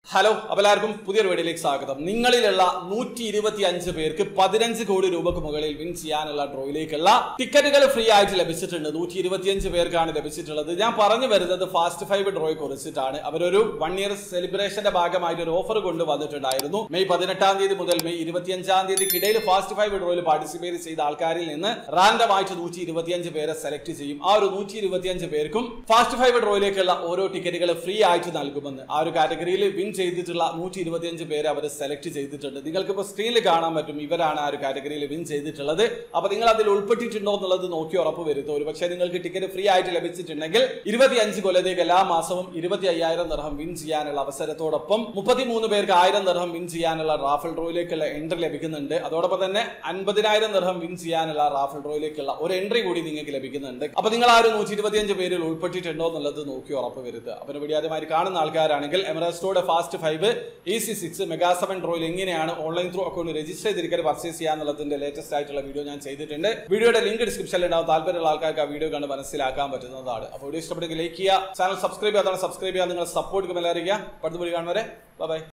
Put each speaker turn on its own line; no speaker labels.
hello അപ്പോൾ എല്ലാവർക്കും പുതിയൊരു വീഡിയോയിലേക്ക് സ്വാഗതം നിങ്ങളിലുള്ള നൂറ്റി ഇരുപത്തി അഞ്ച് പേർക്ക് പതിനഞ്ച് കോടി രൂപക്ക് മുകളിൽ വിൻ ചെയ്യാനുള്ള ഡ്രോയിലേക്കുള്ള ടിക്കറ്റുകൾ ഫ്രീ ആയിട്ട് ലഭിച്ചിട്ടുണ്ട് നൂറ്റി ഇരുപത്തിയഞ്ച് പേർക്കാണ് ലഭിച്ചിട്ടുള്ളത് ഞാൻ പറഞ്ഞു വരുന്നത് ഫാസ്റ്റ് ഫൈവ് ഡ്രോയെ കുറിച്ചിട്ടാണ് അവരൊരു വൺ ഇയർ സെലിബ്രേഷന്റെ ഭാഗമായിട്ട് ഒരു ഓഫർ കൊണ്ട് വന്നിട്ടുണ്ടായിരുന്നു മെയ് പതിനെട്ടാം തീയതി മുതൽ മെയ് ഇരുപത്തിയഞ്ചാം തീയതിക്കിടയിൽ ഫാസ്റ്റ് ഫൈവ് ഡ്രോയിൽ പാർട്ടിസിപ്പേറ്റ് ചെയ്ത ആൾക്കാരിൽ നിന്ന് റാൻഡം ആയിട്ട് നൂറ്റി ഇരുപത്തിയഞ്ച് പേരെ സെലക്ട് ചെയ്യും ആ ഒരു നൂറ്റി ഇരുപത്തിയഞ്ച് പേർക്കും ഫാസ്റ്റ് ഫൈവ് ഡ്രോയിലേക്കുള്ള ഓരോ ടിക്കറ്റുകൾ ഫ്രീ ആയിട്ട് നൽകുമെന്ന് ആ ഒരു കാറ്റഗറിയിൽ വിൻ ചെയ്തിട്ടുള്ള നൂറ്റി ഇരുപത്തിയഞ്ച് പേരെ അവർ സെലക്ട് ചെയ്തിട്ടുണ്ട് നിങ്ങൾക്ക് ഇപ്പോൾ സ്ക്രീനിൽ കാണാൻ പറ്റും ഇവരാണ് ആ ഒരു കാറ്റഗറിയിൽ വിൻ ചെയ്തിട്ടുള്ളത് അപ്പൊ നിങ്ങൾ അതിൽ ഉൾപ്പെട്ടിട്ടുണ്ടോ എന്നുള്ളത് നോക്കി ഉറപ്പ് വരുത്തും ഒരു പക്ഷേ നിങ്ങൾക്ക് ടിക്കറ്റ് ഫ്രീ ആയിട്ട് ലഭിച്ചിട്ടുണ്ടെങ്കിൽ ഇരുപത്തിയഞ്ച് കൊല്ലത്തേക്ക് എല്ലാ മാസവും ഇരുപത്തി അയ്യായിരം ദർഹം വിൻ ചെയ്യാനുള്ള അവസരത്തോടൊപ്പം മുപ്പത്തിമൂന്ന് പേർക്ക് ആയിരം ദർഹം വിൻ ചെയ്യാനുള്ള റാഫൽ ഡ്രോയിലേക്കുള്ള എൻട്രി ലഭിക്കുന്നുണ്ട് അതോടൊപ്പം തന്നെ അൻപതിനായിരം ദർഹം വിൻ ചെയ്യാനുള്ള റാഫൽ ഡ്രോയിലേക്കുള്ള ഒരു എൻട്രി കൂടി നിങ്ങൾക്ക് ലഭിക്കുന്നുണ്ട് അപ്പൊ നിങ്ങൾ ആ ഒരു നൂറ്റി ഇരുപത്തിയഞ്ച് പേരിൽ ഉൾപ്പെട്ടിട്ടുണ്ടോ എന്നുള്ളത് നോക്കി ഉറപ്പ് വരുത്തുക അപ്പൊ വീഡിയോ ആദ്യമായി കാണുന്ന ആൾക്കാരാണെങ്കിൽ എമറസ്റ്റോയുടെ fast five easy six mega seven ഡ്രോയിൽ എങ്ങനെയാണ് ഓൺലൈൻ ത്രൂ അക്കൗണ്ട് രജിസ്റ്റർ ചെയ്തിരിക്കാൻ പർച്ചേസ് ചെയ്യാന്നുള്ളതിന്റെ ലേറ്റസ്റ്റ് ആയിട്ടുള്ള വീഡിയോ ഞാൻ ചെയ്തിട്ടുണ്ട് വീഡിയോയുടെ ലിങ്ക് ഡിസ്ക്രിപ്ഷനിൽ ഉണ്ടാവും താല്പര്യമുള്ള ആൾക്കാർക്ക് ആ വീഡിയോ കണ്ട് മനസ്സിലാക്കാൻ പറ്റുന്നതാണ് അപ്പോൾ വീഡിയോ ഇഷ്ടപ്പെട്ടെങ്കിൽ ലൈക്ക് ചെയ്യുക ചാനൽ സബ്സ്ക്രൈബ് ചെയ്യാതാണ് സബ്സ്ക്രൈബ് ചെയ്യാൻ നിങ്ങൾ സപ്പോർട്ട് മെല്ലറിയിക്കുക അടുത്ത വീഡിയോ കാണുന്നവരെ ബൈ